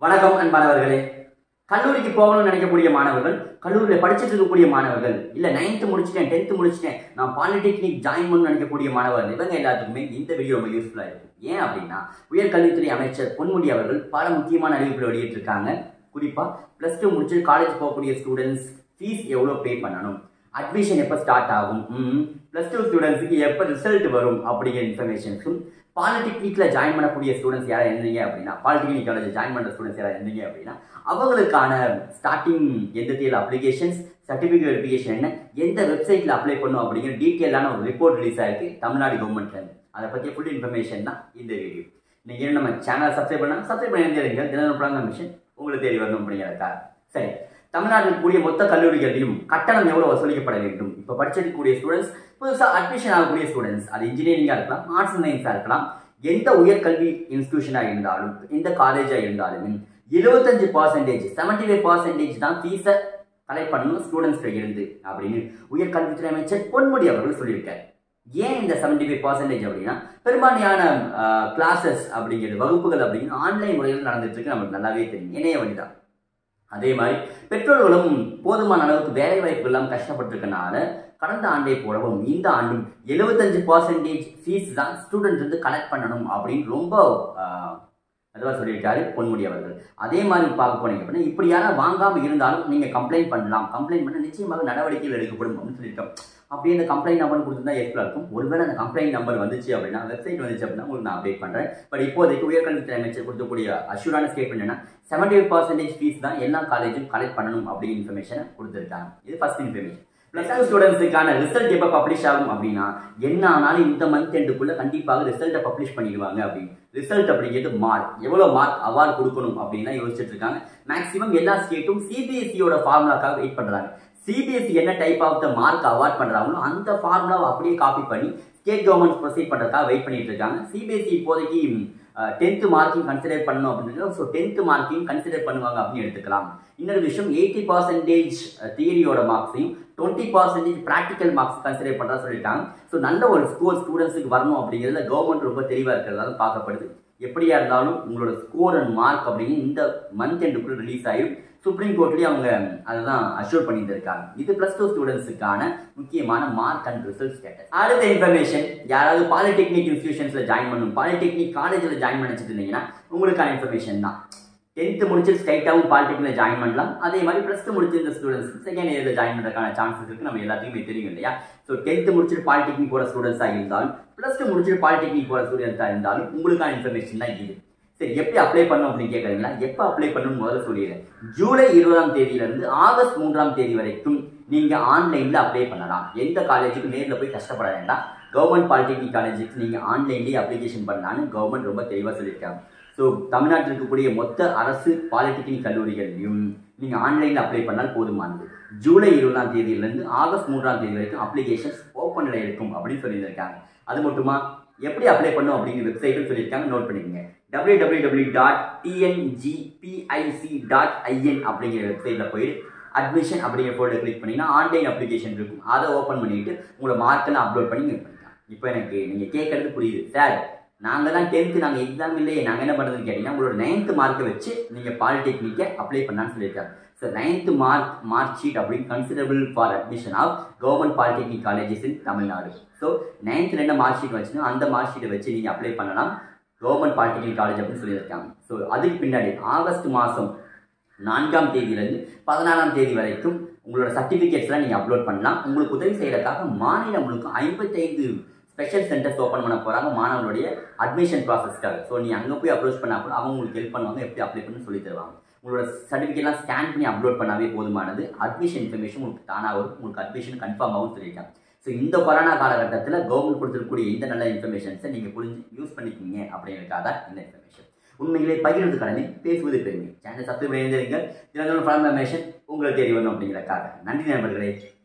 வணக்கம் அன்பானவர்களே கல்லூரிக்கு போகணும்னு நினைக்கக்கூடிய மாணவர்கள் கல்லூரியில் படிச்சுட்டு இருக்கக்கூடிய மாணவர்கள் இல்லை நைன்த்து முடிச்சிட்டேன் டென்த்து முடிச்சிட்டேன் நான் பாலிடெக்னிக் ஜாயின் பண்ணணும்னு நினைக்கக்கூடிய மாணவர்கள் இவங்க எல்லாத்துக்குமே இந்த வீடியோ ரொம்ப யூஸ்ஃபுல்லாக இருக்கும் ஏன் அப்படின்னா உயர்கல்வித்துறை அமைச்சர் பொன்முடி அவர்கள் பல முக்கியமான அறிவிப்புகள் வெளியிட்டிருக்காங்க குறிப்பாக ப்ளஸ் டூ முடிச்சு காலேஜ் போகக்கூடிய ஸ்டூடெண்ட்ஸ் ஃபீஸ் எவ்வளோ பே பண்ணணும் அட்மிஷன் எப்போ ஸ்டார்ட் ஆகும் ப்ளஸ் டூ ஸ்டூடெண்ட்ஸுக்கு எப்போ ரிசல்ட் வரும் அப்படிங்கிற இன்ஃபர்மேஷன்ஸும் பாலிடெக்னிக்கில் ஜாயின் பண்ணக்கூடிய ஸ்டூடெண்ட்ஸ் யாராவது இருந்தீங்க அப்படின்னா பாலிடெக்னிக் காலேஜ் ஜாயின் பண்ணுற ஸ்டூடெண்ட்ஸ் யாராவது இருந்தீங்க அப்படின்னா அவங்களுக்கான ஸ்டார்டிங் எந்த தேதி அப்ளிகேஷன்ஸ் சர்டிஃபிகேட் வெரிஃபிகேஷன் என்ன எந்த வெப்சைட்டில் அப்ளை பண்ணும் அப்படிங்கிற டீட்டெயிலான ஒரு ரிப்போர்ட் ரிலீஸ் ஆயிருக்கு தமிழ்நாடு கவர்மெண்ட்லேருந்து அதை பற்றிய ஃபுல் இன்ஃபர்மேஷன் தான் இந்த வீடியோ நீங்கள் என்ன நம்ம சேனல் சப்ஸ்கிரைப் பண்ணால் சப்ஸ்கிரைப் பண்ணி இருந்தீங்க தினமும் ப்ராங்கம் மிஷன் உங்களுக்கு தேடி வரணும் அப்படிங்கிறதுக்காக சரி தமிழ்நாட்டில் கூடிய மொத்த கல்லூரிகளிலும் கட்டணம் எவ்வளவு வசூலிக்கப்பட வேண்டும் இப்போ படிச்சிருக்கக்கூடிய ஸ்டூடெண்ட்ஸ் புதுசாக அட்மிஷன் ஆகக்கூடிய ஸ்டூடெண்ட்ஸ் அது இன்ஜினியரிங்காக இருக்கலாம் ஆர்ட்ஸ் அண்ட் சயின்ஸாக இருக்கலாம் எந்த உயர்கல்வி இன்ஸ்டிடியூஷனாக இருந்தாலும் எந்த காலேஜாக இருந்தாலும் எழுபத்தஞ்சு பர்சன்டேஜ் செவன்டி ஃபைவ் பர்சன்டேஜ் தான் ஃபீஸை கலெக்ட் பண்ணணும் ஸ்டூடெண்ட்ஸ்ல இருந்து அப்படின்னு உயர்கல்வித்துறை அமைச்சர் பொன்முடி அவர்கள் சொல்லியிருக்காரு ஏன் இந்த செவன்டி ஃபைவ் பர்சன்டேஜ் அப்படின்னா பெரும்பான்மையான கிளாஸஸ் அப்படிங்கிறது வகுப்புகள் அப்படிங்கிறது ஆன்லைன் முறையில் நடந்துட்டு இருக்கு நமக்கு நல்லாவே தெரியும் இணைய வழிதான் அதே மாதிரி பெற்றோர்களும் போதுமான அளவுக்கு வேலை வாய்ப்பு இல்லாமல் கஷ்டப்பட்டிருக்கனால கடந்த ஆண்டை போலவும் இந்த ஆண்டும் எழுபத்தஞ்சு பர்சன்டேஜ் ஃபீஸ் தான் ஸ்டூடெண்ட் வந்து கலெக்ட் பண்ணணும் அப்படின்னு ரொம்ப அதுவாக சொல்லியிருக்காரு பொன்முடி அவர்கள் அதே மாதிரி பார்க்க போனீங்க அப்படின்னா இப்படி யாரும் வாங்காமல் இருந்தாலும் நீங்கள் கம்ப்ளைண்ட் பண்ணலாம் கம்ப்ளைண்ட் பண்ண நிச்சயமாக நடவடிக்கைகள் எடுக்கப்படும் அப்படின்னு சொல்லியிருக்கோம் அப்படியே இந்த கம்ப்ளைண்ட் நம்பர் கொடுத்துருந்தா எஸ்பில் இருக்கும் ஒருவேளை அந்த கம்ப்ளைண்ட் நம்பர் வந்துச்சு அப்படின்னா வெப்சைட் வந்துச்சு அப்படின்னா உங்களுக்கு நான் அப்டேட் பண்ணுறேன் பட் இப்போதைக்கு உயர்கல்வித்துறை அமைச்சர் கொடுக்கக்கூடிய அஷூரான ஸ்டேட்மெண்ட் என்னன்னா செவன்டி ஃபைவ் பர்சன்டேஜ் ஃபீஸ் தான் எல்லா காலேஜும் கலெக்ட் பண்ணணும் அப்படிங்கிற இன்ஃபர்மேஷனை கொடுத்துருக்காங்க இது ஃபர்ஸ்ட் இன்ஃபர்மேஷன் ப்ளஸ் டூ ஸ்டூடெண்ட்ஸுக்கான ரிசல்ட் எப்போ பப்ளிஷ் ஆகும் அப்படின்னா என்ன ஆனாலும் இந்த மந்த் எண்டுக்குள்ள கண்டிப்பாக ரிசல்ட்டை பப்ளிஷ் பண்ணிடுவாங்க அப்படின்னு ரிசல்ட் அப்படிங்கிறது மார்க் எவ்வளோ மார்க் அவார்டு கொடுக்கணும் அப்படின்னு யோசிச்சுட்டு இருக்காங்க மேக்ஸிமம் எல்லா ஸ்டேட்டும் சிபிஎஸ்சியோட ஃபார்முலாக்காக வெயிட் பண்ணுறாங்க சிபிஎஸ்சி என்ன type of the mark award பண்ணுறாங்களோ அந்த ஃபார்முலாவை அப்படியே காப்பி பண்ணி ஸ்டேட் கவர்மெண்ட் ப்ரொசீட் பண்ணுறதுக்காக வெயிட் பண்ணிட்டு இருக்காங்க சிபிஎஸ்சி இப்போதைக்கு டென்த்து மார்க்கிங் கன்சிடர் பண்ணணும் அப்படின்னு ஸோ டென்த்து மார்க்கிங் கன்சிடர் பண்ணுவாங்க அப்படின்னு எடுத்துக்கலாம் இன்னொரு விஷயம் எயிட்டி பர்சன்டேஜ் தியரியோட மார்க்ஸையும் twenty percentage practical marks consider பண்ணுறா சொல்லியிருக்காங்க ஸோ நல்ல ஒரு ஸ்கோர் ஸ்டூடெண்ட்ஸுக்கு வரணும் அப்படிங்கிறதுல கவர்மெண்ட் ரொம்ப தெளிவாக இருக்கிறதால பார்க்கப்படுது எப்படியா இருந்தாலும் உங்களோட ஸ்கோர் அண்ட் மார்க் அப்படின்னு இந்த மந்த் எண்டுக்குள்ள ரிலீஸ் ஆகிடும் சுப்ரீம் கோர்ட்லேயே அவங்க அதுதான் அஷ்யூர் பண்ணிட்டு இருக்காங்க இது பிளஸ் டூ ஸ்டூடெண்ட்ஸுக்கான முக்கியமான மார்க் அண்ட் ரிசல்ட் ஸ்டேட்டஸ் அடுத்த இன்ஃபர்மேஷன் யாராவது பாலிடெக்னிக் இன்ஸ்டியூஷன்ஸ்ல ஜாயின் பண்ணணும் பாலிடெக்னிக் காலேஜில் ஜாயின் பண்ணிச்சிட்டு இருந்தீங்கன்னா உங்களுக்கான இன்ஃபர்மேஷன் தான் டென்த்து முடிச்சு ஸ்ட்ரைட்டாகவும் பாலிடெக்னில் ஜாயின் பண்ணலாம் அதே மாதிரி ப்ளஸ் டூ முடிச்சிருந்த ஸ்டூடெண்ட்ஸ் செகண்ட் இயரில் ஜாயின் பண்ணுறதுக்கான சான்சஸ் இருக்குது நம்ம எல்லாத்துக்குமே தெரியும் இல்லையா ஸோ டென்த்து முடிச்சுட்டு பாலிடெக்னிக் போகிற ஸ்டூடெண்ட்ஸாக இருந்தாலும் ப்ளஸ் டூ முடிச்சுட்டு பாலிடெக்னிக் போகிற ஸ்டூடெண்ட்ஸாக இருந்தாலும் உங்களுக்கான இன்ஃபர்மேஷன் தான் இது சரி எப்படி அப்ளை பண்ணணும் அப்படின்னு கேட்குறீங்களா எப்போ அப்ளை பண்ணணும்னு முதல்ல சொல்லிடுறேன் ஜூலை இருபதாம் தேதியிலிருந்து ஆகஸ்ட் மூன்றாம் தேதி வரைக்கும் நீங்கள் ஆன்லைனில் அப்ளை பண்ணலாம் எந்த காலேஜுக்கு நேரில் போய் கஷ்டப்பட வேண்டாம் கவர்மெண்ட் பாலிடெக்னிக் காலேஜுக்கு நீங்கள் ஆன்லைன்லேயே அப்ளிகேஷன் பண்ணலான்னு கவர்மெண்ட் ரொம்ப தெளிவாக சொல்லியிருக்காங்க ஸோ தமிழ்நாட்டில் இருக்கக்கூடிய மொத்த அரசு பாலிடெக்னிக் கல்லூரிகளையும் நீங்கள் ஆன்லைனில் அப்ளை பண்ணால் போதுமானது ஜூலை இருபதாம் தேதியிலிருந்து ஆகஸ்ட் மூன்றாம் தேதி வரைக்கும் அப்ளிகேஷன்ஸ் ஓப்பனில் இருக்கும் அப்படின்னு சொல்லியிருக்காங்க அது மட்டுமா எப்படி அப்ளை பண்ணும் அப்படிங்கிற வெப்சைட்டும் சொல்லியிருக்காங்க நோட் பண்ணிக்கோங்க W W W dot TNGPIC dot IN அப்படிங்கிற வெப்சைட்டில் போயிட்டு அட்மிஷன் அப்படிங்கிற ஃபோல்டர் கிளிக் பண்ணிங்கன்னா ஆன்லைன் அப்ளிகேஷன் இருக்கும் அதை ஓப்பன் பண்ணிவிட்டு உங்களோட மார்க்கெல்லாம் அப்லோட் பண்ணி நீங்கள் பண்ணிக்கலாம் இப்போ எனக்கு நீங்கள் கேட்குறது புரியுது சார் நாங்கள் தான் டென்த்து நாங்கள் எக்ஸாம் இல்லையே நாங்கள் என்ன பண்ணுறதுன்னு கேட்டிங்கன்னா உங்களோட நைன்த்து மார்க்கை வச்சு நீங்கள் பாலிடெக்னிக்கை அப்ளை பண்ணான்னு சொல்லியிருக்காங்க so ninth mark mark sheet அப்படின்னு considerable for admission of government polytechnic colleges in Tamil Nadu so நைன்த்தில் என்ன மார்க் ஷீட் வச்சுன்னா அந்த மார்க் ஷீட்டை வச்சு நீங்கள் அப்ளை பண்ணலாம் கவர்மெண்ட் பாலிடெக்னிக் காலேஜ் அப்படின்னு சொல்லியிருக்காங்க ஸோ அதுக்கு பின்னாடி ஆகஸ்ட் மாதம் நான்காம் தேதியிலேருந்து பதினாறாம் தேதி வரைக்கும் உங்களோட சர்டிஃபிகேட்ஸ்லாம் நீங்கள் அப்லோட் பண்ணலாம் உங்களுக்கு உதவி செய்யறதுக்காக மாநிலம் முழுக்க ஐம்பத்தைந்து ஸ்பெஷல் சென்டர்ஸ் ஓப்பன் பண்ண போகிறாங்க மாணவர்களுடைய அட்மிஷன் ப்ராசஸ்க்காக ஸோ நீ அங்கே போய் அப்ரோச் பண்ணால் கூட அவங்க உங்களுக்கு ஹெல்ப் பண்ணுவாங்க எப்படி அப்ளை பண்ணி சொல்லி தருவாங்க உங்களோட சர்டிஃபிகேட்லாம் ஸ்கேன் பண்ணி அப்லோட் பண்ணாவே போதுமானது அட்மிஷன் இன்ஃபர்மேஷன் உங்களுக்கு தானாக வரும் உங்களுக்கு அட்மிஷன் கன்ஃபார்ம் ஆகும் சொல்லியிருக்காங்க ஸோ இந்த கொரோனா காலகட்டத்தில் கவர்மெண்ட் கொடுத்துருக்கூடிய இந்த நல்ல இன்ஃபர்மேஷன்ஸை நீங்கள் புரிஞ்சு யூஸ் பண்ணிக்கிங்க அப்படிங்கிறதுக்காக தான் இந்த இன்ஃபர்மேஷன் உண்மையிலே பகிர்ந்து கடமை பேசுவது பெருமை சேனல் சப்ஸ்கிரைப் பண்ணியிருந்தீங்க தினந்தோறும் இன்ஃபர்மேஷன் உங்களுக்கு தெரிய வரணும் அப்படிங்கிறதுக்காக நன்றி நண்பர்களே